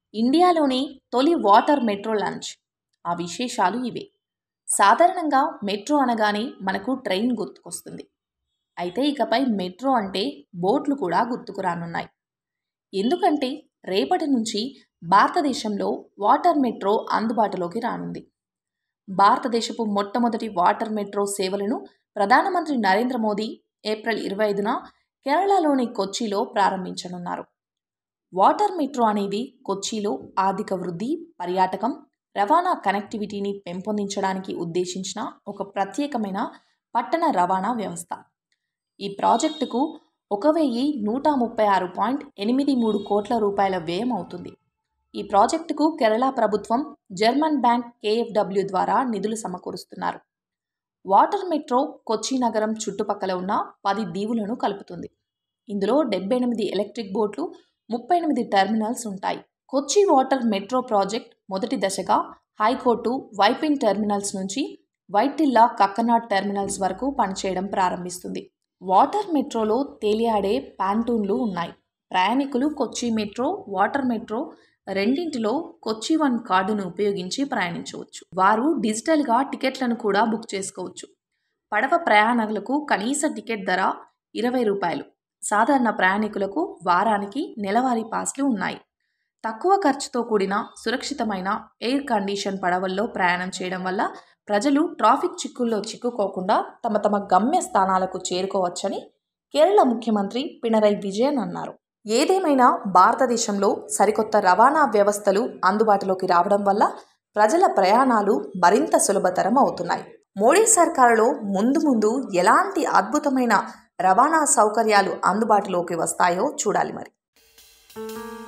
ఇండియాలోని తొలి water metro launch ఆ విశేషాలు ఇవే సాధారణంగా మెట్రో అనగానే మనకు ట్రైన్ గుర్తుకొస్తుంది అయితే ఇకపై మెట్రో అంటే బోట్లు కూడా గుర్తుకు రానున్నాయి ఎందుకంటే రేపటి నుంచి భారతదేశంలో వాటర్ మెట్రో అందుబాటులోకి రానుంది భారతదేశపు మొట్టమొదటి వాటర్ మెట్రో సేవలను ప్రధానమంత్రి నరేంద్ర మోదీ ఏప్రిల్ ఇరవై ఐదున కేరళలోని కొచ్చిలో ప్రారంభించనున్నారు వాటర్ మెట్రో అనేది కొచ్చిలో ఆర్థిక వృద్ధి పర్యాటకం రవాణా కనెక్టివిటీని పెంపొందించడానికి ఉద్దేశించిన ఒక ప్రత్యేకమైన పట్టణ రవాణా వ్యవస్థ ఈ ప్రాజెక్టుకు ఒక వెయ్యి నూట ముప్పై ఆరు పాయింట్ ఎనిమిది మూడు కోట్ల రూపాయల వ్యయం అవుతుంది ఈ ప్రాజెక్టుకు కేరళ ప్రభుత్వం జర్మన్ బ్యాంక్ కేఎఫ్డబ్ల్యూ ద్వారా నిధులు సమకూరుస్తున్నారు వాటర్ మెట్రో కొచ్చి నగరం చుట్టుపక్కల ఉన్న పది దీవులను కలుపుతుంది ఇందులో డెబ్బై ఎనిమిది ఎలక్ట్రిక్ బోట్లు ముప్పై ఎనిమిది టెర్మినల్స్ ఉంటాయి కొచ్చి వాటర్ మెట్రో ప్రాజెక్ట్ మొదటి దశగా హైకోర్టు వైపింగ్ టెర్మినల్స్ నుంచి వైటిల్లా కక్కనాడ్ టెర్మినల్స్ వరకు పనిచేయడం ప్రారంభిస్తుంది వాటర్ మెట్రోలో తేలియాడే ప్యాంటూన్లు ఉన్నాయి ప్రయాణికులు కొచ్చి మెట్రో వాటర్ మెట్రో రెండింటిలో కొచ్చి వన్ కార్డును ఉపయోగించి ప్రయాణించవచ్చు వారు డిజిటల్గా టికెట్లను కూడా బుక్ చేసుకోవచ్చు పడవ ప్రయాణాలకు కనీస టికెట్ ధర ఇరవై రూపాయలు సాధారణ ప్రయాణికులకు వారానికి నెలవారీ పాస్లు ఉన్నాయి తక్కువ ఖర్చుతో కూడిన సురక్షితమైన ఎయిర్ కండిషన్ పడవల్లో ప్రయాణం చేయడం వల్ల ప్రజలు ట్రాఫిక్ చిక్కుల్లో చిక్కుకోకుండా తమ తమ గమ్య స్థానాలకు చేరుకోవచ్చని కేరళ ముఖ్యమంత్రి పినరై విజయన్ అన్నారు ఏదేమైనా భారతదేశంలో సరికొత్త రవాణా వ్యవస్థలు అందుబాటులోకి రావడం వల్ల ప్రజల ప్రయాణాలు మరింత సులభతరం అవుతున్నాయి మోడీ సర్కారులో ముందు ముందు ఎలాంటి అద్భుతమైన రవాణా సౌకర్యాలు అందుబాటులోకి వస్తాయో చూడాలి మరి